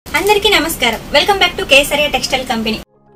అందరికీ నమస్కారం welcome back to Kesariya textile company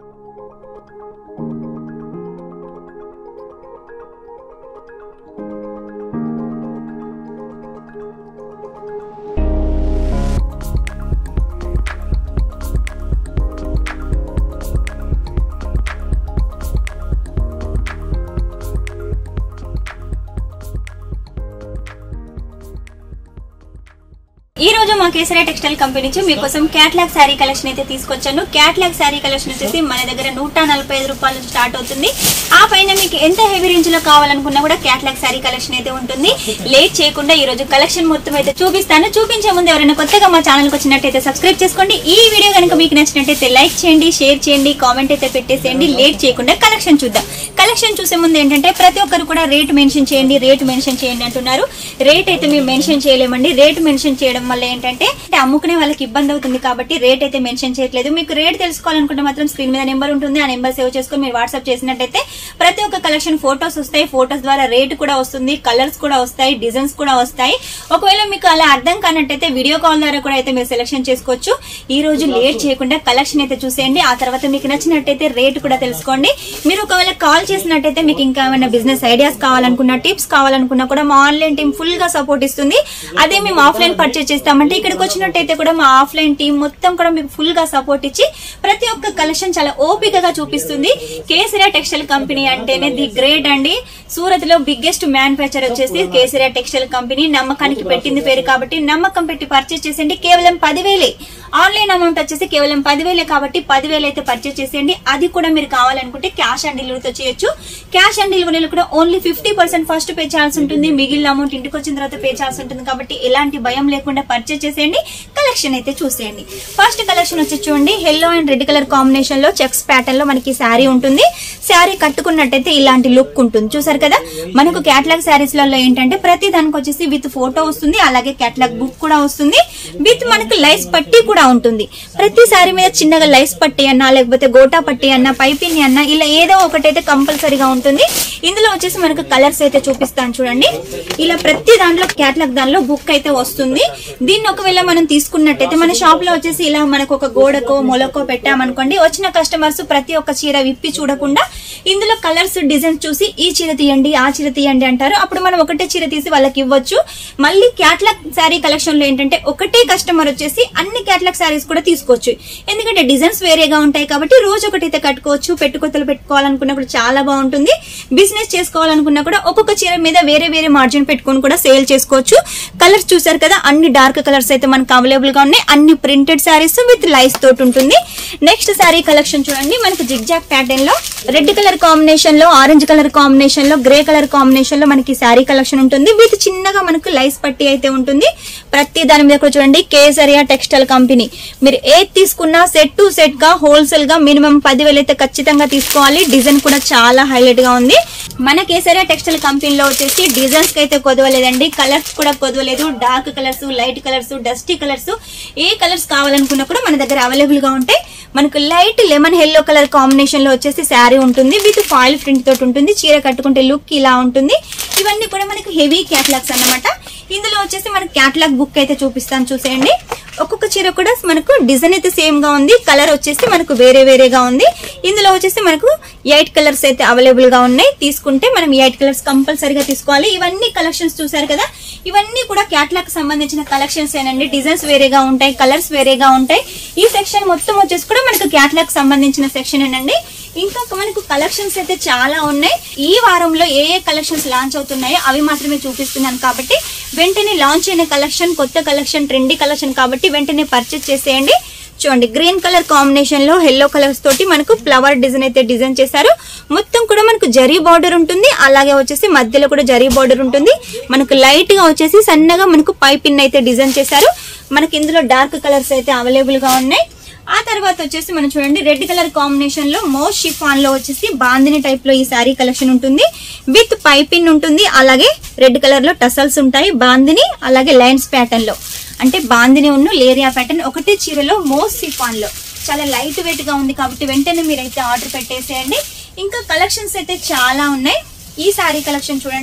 ఈ రోజు మా కేసరియా టెక్స్టైల్ కంపెనీ నుంచి మీకోసం క్యాట్లాగ్ శారీ కలెక్షన్ అయితే తీసుకొచ్చాను క్యాట్లాగ్ శారీ కలెక్షన్ వచ్చేసి మన దగ్గర నూట నలభై ఐదు రూపాయల నుంచి స్టార్ట్ అవుతుంది ఆ పైన మీకు ఎంత హెవీ రేంజ్ లో కావాలనుకున్నా కూడా క్యాట్లాగ్ శారీ కలెక్షన్ అయితే ఉంటుంది లేట్ చేయకుండా ఈ రోజు కలెక్షన్ మొత్తం అయితే చూపిస్తాను చూపించే ముందు ఎవరైనా కొత్తగా మా ఛానల్ కి వచ్చినట్టయితే సబ్స్క్రైబ్ చేసుకోండి ఈ వీడియో కనుక మీకు నచ్చినట్టయితే లైక్ చేయండి షేర్ చేయండి కామెంట్ అయితే పెట్టేసేయండి లేట్ చేయకుండా కలెక్షన్ చూద్దాం కలెక్షన్ చూసే ముందు ఏంటంటే ప్రతి ఒక్కరు కూడా రేట్ మెన్షన్ చేయండి రేట్ మెన్షన్ చేయండి అంటున్నారు రేట్ అయితే మేము మెన్షన్ చేయలేమండి రేట్ మెన్షన్ చేయడం వల్ల ఏంటంటే అంటే అమ్ముకునే వాళ్ళకి ఇబ్బంది అవుతుంది కాబట్టి రేట్ అయితే మెన్షన్ చేయట్లేదు మీకు రేట్ తెలుసుకోవాలనుకుంటే మాత్రం స్క్రీన్ మీద నెంబర్ ఉంటుంది ఆ నెంబర్ సేవ్ చేసుకొని మీరు వాట్సాప్ చేసినట్టయితే ప్రతి ఒక్క కలెక్షన్ ఫోటోస్ వస్తాయి ఫోటోస్ ద్వారా రేట్ కూడా వస్తుంది కలర్స్ కూడా వస్తాయి డిజైన్స్ కూడా వస్తాయి ఒకవేళ మీకు అలా అర్థం కానట్టయితే వీడియో కాల్ ద్వారా కూడా అయితే మీరు సెలెక్షన్ చేసుకోవచ్చు ఈ రోజు లేట్ చేయకుండా కలెక్షన్ అయితే చూసేయండి ఆ తర్వాత మీకు నచ్చినట్టయితే రేట్ కూడా తెలుసుకోండి మీరు ఒకవేళ కాల్ చేసినట్టయితే మీకు ఇంకా ఏమైనా బిజినెస్ ఐడియాస్ కావాలనుకున్నా టిప్స్ కావాలనుకున్నా కూడా మా ఆన్లైన్ టీం ఫుల్ గా సపోర్ట్ ఇస్తుంది అదే మేము ఆఫ్లైన్ పర్చేస్ చేస్తామంటే ఇక్కడికి వచ్చినట్టయితే కూడా మా ఆఫ్లైన్ టీం మొత్తం కూడా మీకు ఫుల్ గా సపోర్ట్ ఇచ్చి ప్రతి ఒక్క కలెక్షన్ చాలా ఓపికగా చూపిస్తుంది కేసరియా టెక్స్టైల్ కంపెనీ అంటేనే ది గ్రేట్ అండి సూరత్ లో బిగ్గెస్ట్ మ్యానుఫ్యాక్చర్ వచ్చేసి కేసరియా టెక్స్టైల్ కంపెనీ నమ్మకానికి పెట్టింది పేరు కాబట్టి నమ్మకం పెట్టి పర్చేస్ చేసేయండి కేవలం పదివేలే ఆన్లైన్ అమౌంట్ వచ్చేసి కేవలం పదివేలే కాబట్టి పదివేలు అయితే పర్చేస్ చేసేయండి అది కూడా మీరు కావాలనుకుంటే క్యాష్ ఆన్ డెలివరీతో చేయొచ్చు క్యాష్ ఆన్ డెలివరీలో కూడా only fifty percent first pay చేయాల్సి ఉంటుంది మిగిలిన అమౌంట్ ఇంటికి వచ్చిన తర్వాత పే చేయాల్సి ఉంటుంది కాబట్టి ఎలాంటి భయం లేకుండా పర్చేస్ చేసేయండి కలెక్షన్ అయితే చూసేయండి ఫస్ట్ కలెక్షన్ వచ్చి చూడండి yellow and red colour combination లో చెక్స్ ప్యాటర్న్ లో మనకి శారీ ఉంటుంది శారీ కట్టుకున్నట్టయితే ఇలాంటి లుక్ ఉంటుంది చూసారు కదా మనకు క్యాటలాగ్ శారీస్ లలో ఏంటంటే ప్రతి దానికి వచ్చేసి విత్ ఫోటో వస్తుంది అలాగే క్యాటలాగ్ బుక్ కూడా వస్తుంది విత్ మనకు లైస్ పట్టి కూడా ఉంటుంది ప్రతి శారీ మీద చిన్నగా లైస్ పట్టి అన్నా లేకపోతే గోటా పట్టి అన్నా పైపింగ్ అన్నా ఇలా ఏదో ఒకటైతే కంపల్సరీగా ఉంటుంది ఇందులో వచ్చేసి మనకు కలర్స్ అయితే చూపిస్తాను చూడండి ఇలా ప్రతి దాంట్లో క్యాటలాగ్ దానిలో బుక్ అయితే వస్తుంది దీన్ని ఒకవేళ మనం తీసుకున్నట్టయితే మన షాప్ లో వచ్చేసి ఇలా మనకు ఒక గోడకో మొలకో పెట్టామనుకోండి వచ్చిన కస్టమర్స్ ప్రతి ఒక్క చీర విప్పి చూడకుండా ఇందులో కలర్స్ డిజైన్స్ చూసి ఈ చీర తీయండి ఆ చీర తీయండి అంటారు అప్పుడు మనం ఒకటే చీర తీసి వాళ్ళకి ఇవ్వచ్చు మళ్ళీ క్యాట్లాగ్ శారీ కలెక్షన్ లో ఏంటంటే ఒకటే కస్టమర్ వచ్చేసి అన్ని క్యాట్లాగ్ శారీస్ కూడా తీసుకోవచ్చు ఎందుకంటే డిజైన్స్ వేరేగా ఉంటాయి కాబట్టి రోజు ఒకటైతే కట్టుకోవచ్చు పెట్టుకొత్తలు పెట్టుకోవాలనుకున్నా కూడా చాలా బాగుంటుంది బిజినెస్ చేసుకోవాలనుకున్నా కూడా ఒక్కొక్క చీర మీద వేరే వేరే మార్జిన్ పెట్టుకొని కూడా సేల్ చేసుకోవచ్చు కలర్స్ చూసారు కదా అన్ని డార్క్ కలర్స్ అయితే మనకు అవైలబుల్ గా ఉన్నాయి అన్ని ప్రింటెడ్ శారీస్ విత్ లైస్ తోటి ఉంటుంది నెక్స్ట్ శారీ కలెక్షన్ చూడండి మనకు జిగ్జాక్ ప్యాటర్న్ లో రెడ్ కలర్ కాంబినేషన్ లో ఆరెంజ్ కలర్ కాంబినేషన్ లో గ్రే కలర్ కాంబినేషన్ లో మనకి శారీ కలెక్షన్ ఉంటుంది విత్ చిన్నగా మనకు లైస్ పట్టి అయితే ఉంటుంది ప్రతి దాని మీద కూడా చూడండి కేసరియా టెక్స్టైల్ కంపెనీ మీరు ఏది తీసుకున్నా సెట్ టు సెట్ గా హోల్సేల్ గా మినిమం పదివేలు అయితే ఖచ్చితంగా తీసుకోవాలి డిజైన్ కూడా చాలా హైలైట్ గా ఉంది మన కేసరియా టెక్స్టైల్ కంపెనీలో వచ్చేసి డిజైన్స్ కి అయితే కొదవలేదండి కలర్స్ కూడా కొదవలేదు dark colours light colours dusty colours ఏ కలర్స్ కావాలనుకున్నా కూడా మన దగ్గర అవైలబుల్ గా ఉంటాయి మనకు light lemon yellow colour combination లో వచ్చేసి శారీ ఉంటుంది విత్ ఫాయిల్ ప్రింట్ తోటి ఉంటుంది చీర కట్టుకుంటే లుక్ ఇలా ఉంటుంది ఇవన్నీ కూడా మనకు హెవీ క్యాటలాగ్స్ అన్నమాట ఇందులో వచ్చేసి మనకి క్యాటలాగ్ బుక్ అయితే చూపిస్తాను చూసేయండి ఒక్కొక్క చీర కూడా మనకు డిజైన్ అయితే సేమ్ గా ఉంది కలర్ వచ్చేసి మనకు వేరే వేరేగా ఉంది ఇందులో వచ్చేసి మనకు ఎయిట్ కలర్స్ అయితే అవైలబుల్ గా ఉన్నాయి తీసుకుంటే మనం ఎయిట్ కలర్స్ కంపల్సరీగా తీసుకోవాలి ఇవన్నీ కలెక్షన్స్ చూసారు కదా ఇవన్నీ కూడా క్యాటలాగ్ సంబంధించిన కలెక్షన్స్ ఏనండి డిజైన్స్ వేరేగా ఉంటాయి కలర్స్ వేరేగా ఉంటాయి ఈ సెక్షన్ మొత్తం వచ్చేసి కూడా మనకు క్యాటలాగ్ సంబంధించిన సెక్షన్ ఏనండి ఇంకా మనకు కలెక్షన్స్ అయితే చాలా ఉన్నాయి ఈ వారంలో ఏ ఏ కలెక్షన్స్ లాంచ్ అవుతున్నాయో అవి మాత్రమే చూపిస్తున్నాను కాబట్టి వెంటనే లాంచ్ అయిన కలెక్షన్ కొత్త కలెక్షన్ ట్రెండీ కలెక్షన్ కాబట్టి వెంటనే పర్చేస్ చేసేయండి చూడండి గ్రీన్ కలర్ కాంబినేషన్ లో ఎల్లో కలర్స్ తోటి మనకు ఫ్లవర్ డిజైన్ అయితే డిజైన్ చేశారు మొత్తం కూడా మనకు జరీ బార్డర్ ఉంటుంది అలాగే వచ్చేసి మధ్యలో కూడా జరీ బార్డర్ ఉంటుంది మనకు లైట్ గా వచ్చేసి సన్నగా మనకు పైపిన్ అయితే డిజైన్ చేశారు మనకి ఇందులో డార్క్ కలర్స్ అయితే అవైలబుల్ గా ఉన్నాయి ఆ తర్వాత వచ్చేసి మనం చూడండి రెడ్ కలర్ కాంబినేషన్ లో మోస్ట్ షిఫాన్ లో వచ్చేసి బాందిని టైప్ లో ఈ శారీ కలెక్షన్ ఉంటుంది విత్ పైపిన్ ఉంటుంది అలాగే రెడ్ కలర్ లో టసల్స్ ఉంటాయి బాందిని అలాగే లైన్స్ ప్యాటర్న్ లో అంటే బాందిని ఉన్న లేరియా ప్యాటర్న్ ఒకటే చీరలో మోస్ట్ సిఫాన్ లో చాలా లైట్ వెయిట్ గా ఉంది కాబట్టి వెంటనే మీరైతే ఆర్డర్ పెట్టేసేయండి ఇంకా కలెక్షన్స్ అయితే చాలా ఉన్నాయి ఈ శారీ కలెక్షన్ చూడండి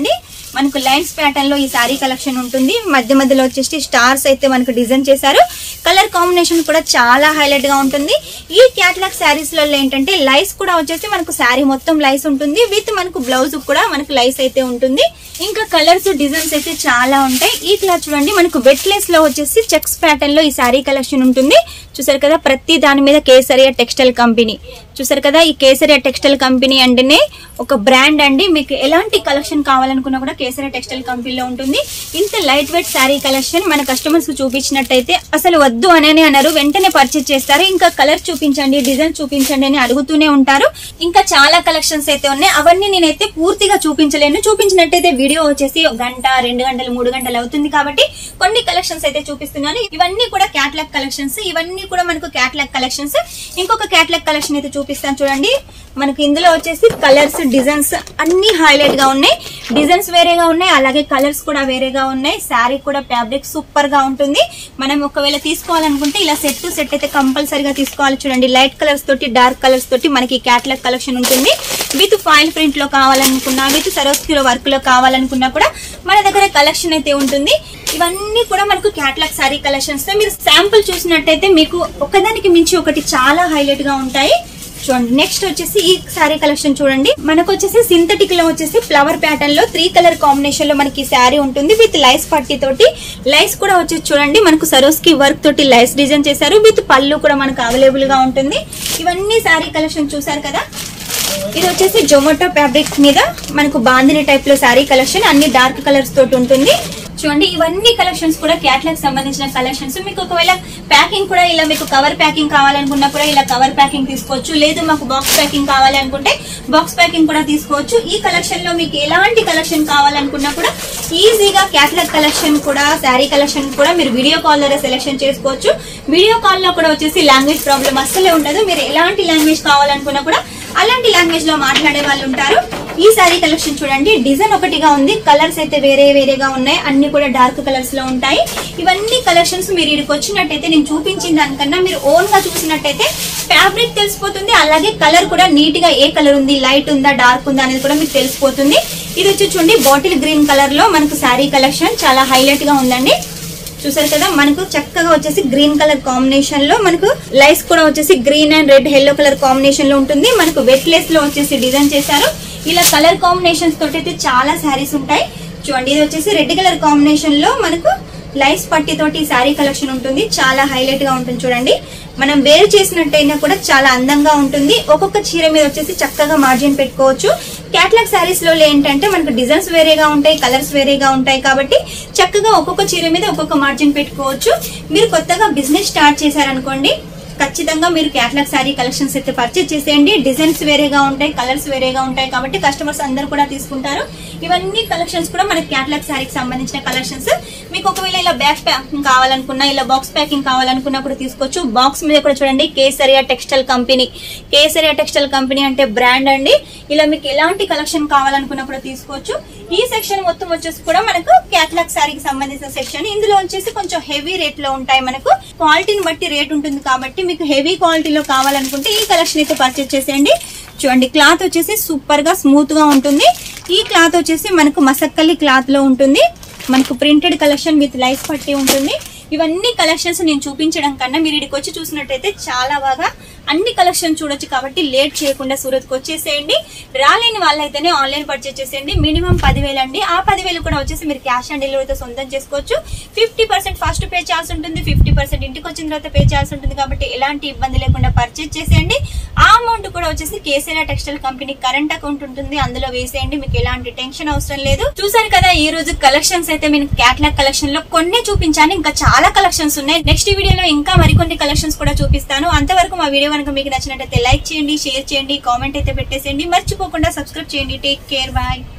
మనకు లైన్స్ ప్యాటర్న్ లో ఈ శారీ కలెక్షన్ ఉంటుంది మధ్య మధ్యలో వచ్చేసి స్టార్స్ అయితే మనకు డిజైన్ చేశారు కలర్ కాంబినేషన్ కూడా చాలా హైలైట్ గా ఉంటుంది ఈ క్యాట్లాగ్ శారీస్ లలో ఏంటంటే లైస్ కూడా వచ్చేసి మనకు శారీ మొత్తం లైస్ ఉంటుంది విత్ మనకు బ్లౌజ్ కూడా మనకు లైస్ అయితే ఉంటుంది ఇంకా కలర్స్ డిజైన్స్ అయితే చాలా ఉంటాయి ఈ క్లాత్ చూడండి మనకు వెట్లెస్ లో వచ్చేసి చెక్స్ ప్యాటర్న్ లో ఈ శారీ కలెక్షన్ ఉంటుంది చూసారు కదా ప్రతి దాని మీద కేసరియా టెక్స్టైల్ కంపెనీ చూసారు కదా ఈ కేసరియా టెక్స్టైల్ కంపెనీ అంటేనే ఒక బ్రాండ్ అండి మీకు ఎలాంటి కలెక్షన్ కావాలనుకున్నా కూడా కేసరియా టెక్స్టైల్ కంపెనీలో ఉంటుంది ఇంత లైట్ వెయిట్ శారీ కలెక్షన్ మన కస్టమర్స్ కు చూపించినట్టయితే అసలు వద్దు అనని అన్నారు వెంటనే పర్చేస్ చేస్తారు ఇంకా కలర్ చూపించండి డిజైన్ చూపించండి అని అడుగుతూనే ఉంటారు ఇంకా చాలా కలెక్షన్స్ అయితే ఉన్నాయి అవన్నీ నేనైతే పూర్తిగా చూపించలేను చూపించినట్టయితే వీడియో వచ్చేసి ఒక గంట రెండు గంటలు మూడు గంటలు అవుతుంది కాబట్టి కొన్ని కలెక్షన్స్ అయితే చూపిస్తున్నాను ఇవన్నీ కూడా క్యాట్లాగ్ కలెక్షన్స్ ఇవన్నీ కూడా మనకు క్యాట్లాగ్ కలెక్షన్స్ ఇంకొక క్యాట్లాగ్ కలెక్షన్ అయితే చూపిస్తాను చూడండి మనకి ఇందులో వచ్చేసి కలర్స్ డిజైన్స్ అన్ని హైలైట్ గా ఉన్నాయి డిజైన్స్ వేరేగా ఉన్నాయి అలాగే కలర్స్ కూడా వేరేగా ఉన్నాయి శారీ కూడా ఫ్యాబ్రిక్ సూపర్ గా ఉంటుంది మనం ఒకవేళ తీసుకోవాలనుకుంటే ఇలా సెట్ టు సెట్ అయితే కంపల్సరీగా తీసుకోవాలి చూడండి లైట్ కలర్స్ తోటి డార్క్ కలర్స్ తోటి మనకి క్యాట్లాగ్ కలెక్షన్ ఉంటుంది విత్ ఫాయిల్ ప్రింట్ లో కావాలనుకున్నా విత్ సరోస్కిలో వర్క్ లో కావాలనుకున్నా కూడా మన దగ్గర కలెక్షన్ అయితే ఉంటుంది ఇవన్నీ కూడా మనకు క్యాట్లాగ్ సారీ కలెక్షన్స్ మీరు శాంపుల్ చూసినట్టయితే మీకు ఒకదానికి మించి ఒకటి చాలా హైలైట్ గా ఉంటాయి చూడండి నెక్స్ట్ వచ్చేసి ఈ శారీ కలెక్షన్ చూడండి మనకు వచ్చేసి సింథటిక్ లో వచ్చేసి ఫ్లవర్ ప్యాటర్న్ లో త్రీ కలర్ కాంబినేషన్ లో మనకి శారీ ఉంటుంది విత్ లైస్ పట్టి తోటి లైస్ కూడా వచ్చేసి చూడండి మనకు సరోస్కి వర్క్ తోటి లైస్ డిజైన్ చేశారు విత్ పళ్ళు కూడా మనకు అవైలబుల్ గా ఉంటుంది ఇవన్నీ శారీ కలెక్షన్ చూసారు కదా ఇది వచ్చేసి జొమాటో ఫ్యాబ్రిక్ మీద మనకు బాందిని టైప్ లో శారీ కలెక్షన్ అన్ని డార్క్ కలర్స్ తోటి ఉంటుంది చూడండి ఇవన్నీ కలెక్షన్స్ కూడా క్యాట్లాగ్ సంబంధించిన కలెక్షన్స్ మీకు ఒకవేళ ప్యాకింగ్ కూడా ఇలా మీకు కవర్ ప్యాకింగ్ కావాలనుకున్నా కూడా ఇలా కవర్ ప్యాకింగ్ తీసుకోవచ్చు లేదు మాకు బాక్స్ ప్యాకింగ్ కావాలి అనుకుంటే బాక్స్ ప్యాకింగ్ కూడా తీసుకోవచ్చు ఈ కలెక్షన్ లో మీకు ఎలాంటి కలెక్షన్ కావాలనుకున్నా కూడా ఈజీగా క్యాట్లాగ్ కలెక్షన్ కూడా శారీ కలెక్షన్ కూడా మీరు వీడియో కాల్ ద్వారా సెలెక్షన్ చేసుకోవచ్చు వీడియో కాల్ లో కూడా వచ్చేసి లాంగ్వేజ్ ప్రాబ్లం అస్సలే ఉండదు మీరు ఎలాంటి లాంగ్వేజ్ కావాలనుకున్నా కూడా అలాంటి లాంగ్వేజ్ లో మాట్లాడే వాళ్ళు ఉంటారు ఈ సారీ కలెక్షన్ చూడండి డిజైన్ ఒకటిగా ఉంది కలర్స్ అయితే వేరే వేరేగా ఉన్నాయి అన్ని కూడా డార్క్ కలర్స్ లో ఉంటాయి ఇవన్నీ కలెక్షన్స్ మీరు ఇక్కడికి వచ్చినట్టయితే నేను చూపించిన దానికన్నా మీరు ఓన్ గా చూసినట్టయితే ఫ్యాబ్రిక్ తెలిసిపోతుంది అలాగే కలర్ కూడా నీట్ గా ఏ కలర్ ఉంది లైట్ ఉందా డార్క్ ఉందా అనేది కూడా మీకు తెలిసిపోతుంది ఇది వచ్చి చూడండి బాటిల్ గ్రీన్ కలర్ లో మనకు శారీ కలెక్షన్ చాలా హైలైట్ గా ఉందండి చూసారు కదా మనకు చక్కగా వచ్చేసి గ్రీన్ కలర్ కాంబినేషన్ లో మనకు లైట్స్ కూడా వచ్చేసి green and red yellow colour combination లో ఉంటుంది మనకు వెట్లెస్ లో వచ్చేసి డిజైన్ చేశారు ఇలా కలర్ కాంబినేషన్స్ తోటి అయితే చాలా శారీస్ ఉంటాయి చూడండి ఇది వచ్చేసి రెడ్ కలర్ కాంబినేషన్ లో మనకు లైస్ పట్టి తోటి శారీ కలెక్షన్ ఉంటుంది చాలా హైలైట్ గా ఉంటుంది చూడండి మనం వేరు చేసినట్టయినా కూడా చాలా అందంగా ఉంటుంది ఒక్కొక్క చీర మీద వచ్చేసి చక్కగా మార్జిన్ పెట్టుకోవచ్చు క్యాట్లాగ్ శారీస్ లో ఏంటంటే మనకు డిజైన్స్ వేరేగా ఉంటాయి కలర్స్ వేరేగా ఉంటాయి కాబట్టి చక్కగా ఒక్కొక్క చీర మీద ఒక్కొక్క మార్జిన్ పెట్టుకోవచ్చు మీరు కొత్తగా బిజినెస్ స్టార్ట్ చేశారనుకోండి ఖచ్చితంగా మీరు క్యాట్లాగ్ శారీ కలెక్షన్స్ అయితే పర్చేజ్ చేసేయండి డిజైన్స్ వేరేగా ఉంటాయి కలర్స్ వేరేగా ఉంటాయి కాబట్టి కస్టమర్స్ అందరు కూడా తీసుకుంటారు ఇవన్నీ కలెక్షన్స్ కూడా మనకి క్యాట్లాగ్ శారీకి సంబంధించిన కలెక్షన్స్ మీకు ఒకవేళ ఇలా బ్యాక్ ప్యాకింగ్ కావాలనుకున్నా ఇలా బాక్స్ ప్యాకింగ్ కావాలనుకున్నా కూడా తీసుకోవచ్చు బాక్స్ మీద కూడా చూడండి Kesariya textile company Kesariya textile company అంటే బ్రాండ్ అండి ఇలా మీకు ఎలాంటి కలెక్షన్ కావాలనుకున్నా కూడా తీసుకోవచ్చు ఈ సెక్షన్ మొత్తం వచ్చేసి కూడా మనకు క్యాట్లాగ్ శారీకి సంబంధించిన సెక్షన్ ఇందులో వచ్చేసి కొంచెం హెవీ రేట్ లో ఉంటాయి మనకు క్వాలిటీని బట్టి రేట్ ఉంటుంది కాబట్టి మీకు హెవీ క్వాలిటీలో కావాలనుకుంటే ఈ కలెక్షన్ అయితే పర్చేస్ చేసేయండి చూడండి క్లాత్ వచ్చేసి సూపర్ గా స్మూత్ గా ఉంటుంది ఈ క్లాత్ వచ్చేసి మనకు మసక్కలి క్లాత్ లో ఉంటుంది మనకు ప్రింటెడ్ కలెక్షన్ విత్ లైఫ్ పట్టి ఉంటుంది ఇవన్నీ కలెక్షన్స్ నేను చూపించడం కన్నా మీరు ఇక్కడికి వచ్చి చూసినట్టయితే చాలా బాగా అన్ని కలెక్షన్ చూడొచ్చు కాబట్టి లేట్ చేయకుండా సూరత్కి వచ్చేసేయండి రాలేని వాళ్ళైతేనే ఆన్లైన్ పర్చేస్ చేసేయండి మినిమం పదివేలు అండి ఆ పదివేలు కూడా వచ్చేసి మీరు క్యాష్ ఆన్ డెలివరీతో సొంతం చేసుకోవచ్చు ఫిఫ్టీ పర్సెంట్ ఫస్ట్ పే చేయాల్సి ఉంటుంది ఫిఫ్టీ పర్సెంట్ ఇంటికి వచ్చిన తర్వాత పే చేయాల్సి ఉంటుంది కాబట్టి ఎలాంటి ఇబ్బంది లేకుండా పర్చేస్ చేసేయండి ఆ అమౌంట్ కూడా వచ్చేసి KCR textile company current account ఉంటుంది అందులో వేసేయండి మీకు ఎలాంటి టెన్షన్ అవసరం లేదు చూసారు కదా ఈ రోజు కలెక్షన్స్ అయితే నేను క్యాట్లాగ్ కలెక్షన్ లో కొన్ని చూపించాను ఇంకా చాలా కలెక్షన్స్ ఉన్నాయి నెక్స్ట్ వీడియోలో ఇంకా మరికొన్ని కలెక్షన్స్ కూడా చూపిస్తాను అంతవరకు మా వీడియో కనుక మీకు నచ్చినట్టయితే లైక్ చేయండి షేర్ చేయండి కామెంట్ అయితే పెట్టేసేయండి మర్చిపోకుండా సబ్స్క్రైబ్ చేయండి టేక్ కేర్ బాయ్